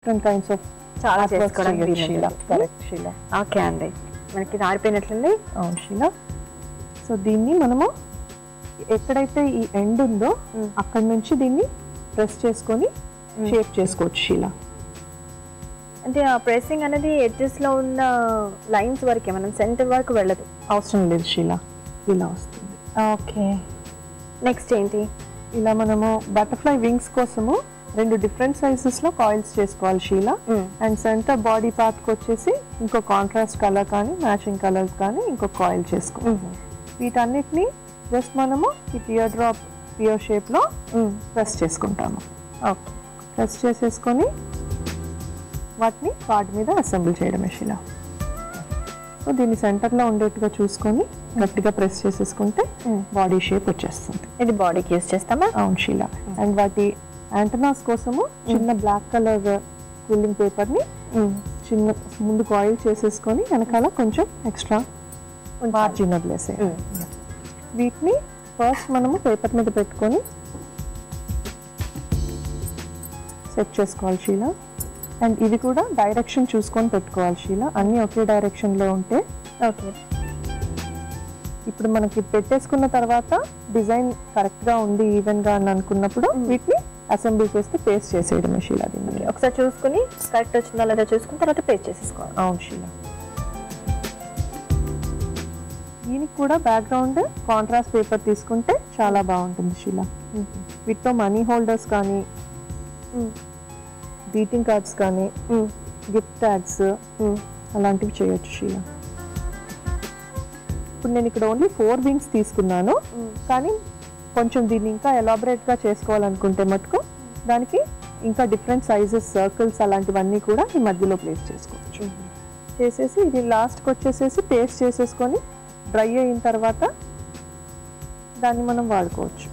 Different kinds of చాలా చేసుకోవడానికి Sheela correct Sheela okay అండి మనకి ఇది ఆరిపోయినట్లుంది అవును షీలా సో దీన్ని మనము ఎక్కడైతే ఈ ఎండ్ ఉందో Mm. అక్కడ నుంచి దీన్ని ప్రెస్ చేసుకొని షేప్ చేసుకోవచ్చు షీలా అంటే ఆ ప్రెస్సింగ్ అనేది ఎడ్జెస్ లో ఉన్న లైన్స్ వరకే మనం సెంటర్ వరకు వెళ్ళదు అవసరం లేదు షీలా ఇలా వస్తుంది ఓకే నెక్స్ట్ ఏంటి ఇలా మనము బటర్ఫ్లై వింగ్స్ కోసము రెండు డిఫరెంట్ సైజెస్ లో కాయిల్స్ చేసుకోవాలి షీలా అండ్ సెంటర్ బాడీ పార్ట్కి వచ్చేసి ఇంకో కాంట్రాస్ట్ కలర్ కానీ మ్యాచింగ్ కలర్ కానీ ఇంకో కాయిల్ చేసుకోవాలి వీటన్నిటిని జస్ట్ మనము ఈ టియర్ డ్రాప్ పియర్ షేప్లో ప్రెస్ చేసుకుంటాము ఓకే ప్రెస్ చేసేసుకొని వాటిని కార్డ్ మీద అసెంబుల్ చేయడమే శిలా సో దీన్ని సెంటర్లో ఉండేట్టుగా చూసుకొని గట్టిగా ప్రెస్ చేసేసుకుంటే బాడీ షేప్ వచ్చేస్తుంది ఇది బాడీకి యూస్ చేస్తామా అవును శిలా అండ్ వాటి యాంటనాస్ కోసము చిన్న బ్లాక్ కలర్ కూలింగ్ పేపర్ని చిన్న ముందు ఆయిల్ చేసేసుకొని వెనకాల కొంచెం ఎక్స్ట్రా మార్జిన్ వదిలేసే వీటిని ఫస్ట్ మనము పేపర్ మీద పెట్టుకొని సెట్ చేసుకోవాలి షీలా అండ్ ఇది కూడా డైరెక్షన్ చూసుకొని పెట్టుకోవాలి షీలా అన్నీ ఒకే డైరెక్షన్లో ఉంటే ఓకే ఇప్పుడు మనకి పెట్టేసుకున్న తర్వాత డిజైన్ కరెక్ట్గా ఉంది ఈవెన్గా అని అనుకున్నప్పుడు వీటిని అసెంబ్లీ చేస్తే పేస్ట్ చేసేయడమే షీలా దీన్ని ఒకసారి చూసుకుని కరెక్ట్ వచ్చిందా లేదా చూసుకుని తర్వాత పేస్ట్ చేసేసుకోవాలి అవును షీలా దీనికి కూడా బ్యాక్గ్రౌండ్ కాంట్రాస్ట్ పేపర్ తీసుకుంటే చాలా బాగుంటుంది షీలా వీటితో మనీ హోల్డర్స్ కానీ గ్రీటింగ్ కార్డ్స్ కానీ గిఫ్ట్ ట్యాగ్స్ అలాంటివి చేయొచ్చు షీలా ఇప్పుడు నేను ఇక్కడ ఓన్లీ ఫోర్ వింగ్స్ తీసుకున్నాను కానీ కొంచెం దీన్ని ఇంకా ఎలాబరేట్గా చేసుకోవాలనుకుంటే మటుకు దానికి ఇంకా డిఫరెంట్ సైజెస్ సర్కిల్స్ అలాంటివన్నీ కూడా ఈ మధ్యలో ప్లేస్ చేసుకోవచ్చు చేసేసి ఇది లాస్ట్కి వచ్చేసేసి పేస్ట్ చేసేసుకొని డ్రై అయిన తర్వాత దాన్ని మనం వాడుకోవచ్చు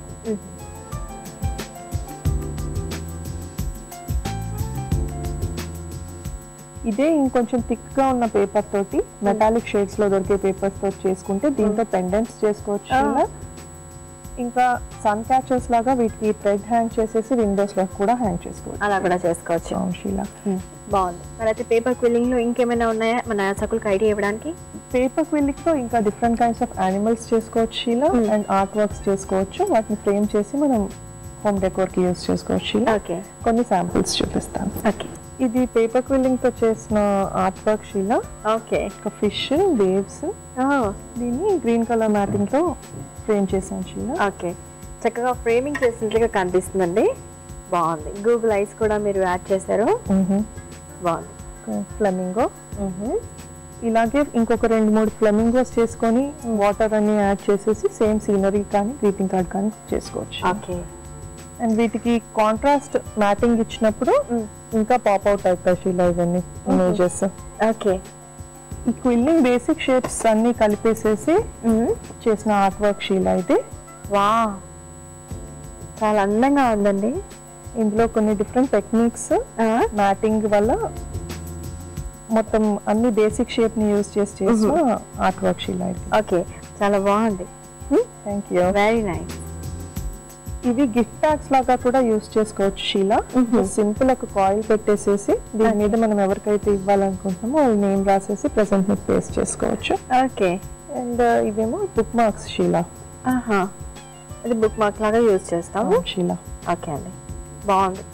ఇదే ఇంకొంచెం థిక్గా ఉన్న పేపర్ తోటి మెటాలిక్ షేడ్స్ లో దొరికే పేపర్స్ తోటి చేసుకుంటే దీంతో పెండెంట్స్ చేసుకోవచ్చు Ah. ఇలా. ఇంకా సన్ క్యాచర్స్ లాగా వీటికి థ్రెడ్ హ్యాంగ్ చేసేసి విండోస్ లో కూడా హ్యాంగ్ చేసుకోవచ్చు అలా కూడా చేసుకోవచ్చు అవును, షీలా బాగుంది మరి అయితే పేపర్ క్విల్లింగ్ లో ఇంకేమైనా ఉన్నాయా మన సకులకు ఐడియా ఇవ్వడానికి పేపర్ క్విల్లిక్ తో ఇంకా డిఫరెంట్ కైండ్స్ ఆఫ్ యానిమల్స్ చేసుకోవచ్చు Sheela Hmm. And art works చేసుకోవచ్చు వాటిని ఫ్రేమ్ చేసి మనం హోమ్ డెకోర్ కి యూస్ చేసుకోవచ్చు షీలా ఓకే కొన్ని శాంపిల్స్ చూపిస్తాను ఓకే ఇది పేపర్ క్విల్లింగ్ తో చేసిన ఆర్ట్ వర్క్ షీలా ఓకే ఒక ఫిష్ వేవ్స్ దీన్ని గ్రీన్ కలర్ మ్యాటింగ్ తో ఫ్రేమ్ చేశాను షీలా ఓకే చక్కగా ఫ్రేమింగ్ చేసినట్లుగా కనిపిస్తుందండి బాగుంది గూగుల్ ఐస్ కూడా మీరు యాడ్ చేశారు బాగుంది ఫ్లెమింగో ఇలాగే ఇంకొక రెండు మూడు ఫ్లెమింగోస్ చేసుకొని వాటర్ అన్ని యాడ్ చేసేసి సేమ్ సీనరీ కానీ గ్రీటింగ్ కార్డ్ కానీ చేసుకోవచ్చు ఓకే అండ్ వీటికి కాంట్రాస్ట్ మ్యాటింగ్ ఇచ్చినప్పుడు ఇంకా పాప్ అవుట్ అవుతాయి షీలా ఇవన్నీ ఇమేజెస్ ఓకే ఈ క్విల్లింగ్ బేసిక్ షేప్స్ అన్ని కలిపేసేసి చేసిన ఆర్ట్ వర్క్ షీలా ఇది వా చాలా అందంగా ఉందండి ఇందులో కొన్ని డిఫరెంట్ టెక్నిక్స్ మ్యాటింగ్ వల్ల మొత్తం అన్ని బేసిక్ షేప్ ని యూజ్ చేసి చేసిన ఆర్ట్ వర్క్ షీలా ఇది ఓకే చాలా బాగుంది థ్యాంక్ యూ వెరీ నైస్ ఇవి గిఫ్ట్ ప్యాక్స్ లాగా కూడా యూస్ చేసుకోవచ్చు షీలా సింపుల్ ఒక కాయిల్ పెట్టేసేసి దీని మీద మనం ఎవరికైతే ఇవ్వాలనుకుంటున్నామో వాళ్ళ నేమ్ రాసేసి ప్రెసెంట్ మీద పేస్ట్ చేసుకోవచ్చు ఓకే అండ్ ఇవేమో బుక్ మార్క్స్ షీలా ఆహా ఇది బుక్ మార్క్ లాగా యూజ్ చేస్తాము షీలా ఓకే అండి బాగుంది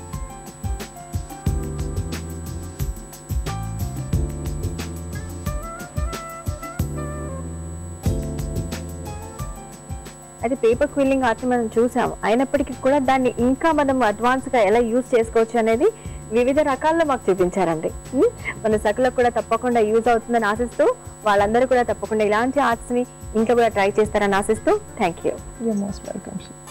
అయితే పేపర్ క్విల్లింగ్ ఆర్ట్ మనం చూసాము అయినప్పటికీ కూడా దాన్ని ఇంకా మనం అడ్వాన్స్గా ఎలా యూజ్ చేసుకోవచ్చు అనేది వివిధ రకాల్లో మాకు చూపించారండి ఉమ్, మన సకులకు కూడా తప్పకుండా యూజ్ అవుతుందని ఆశిస్తూ వాళ్ళందరూ కూడా తప్పకుండా ఇలాంటి ఆర్ట్స్ని ఇంకా కూడా ట్రై చేస్తారని ఆశిస్తూ thank you you most welcome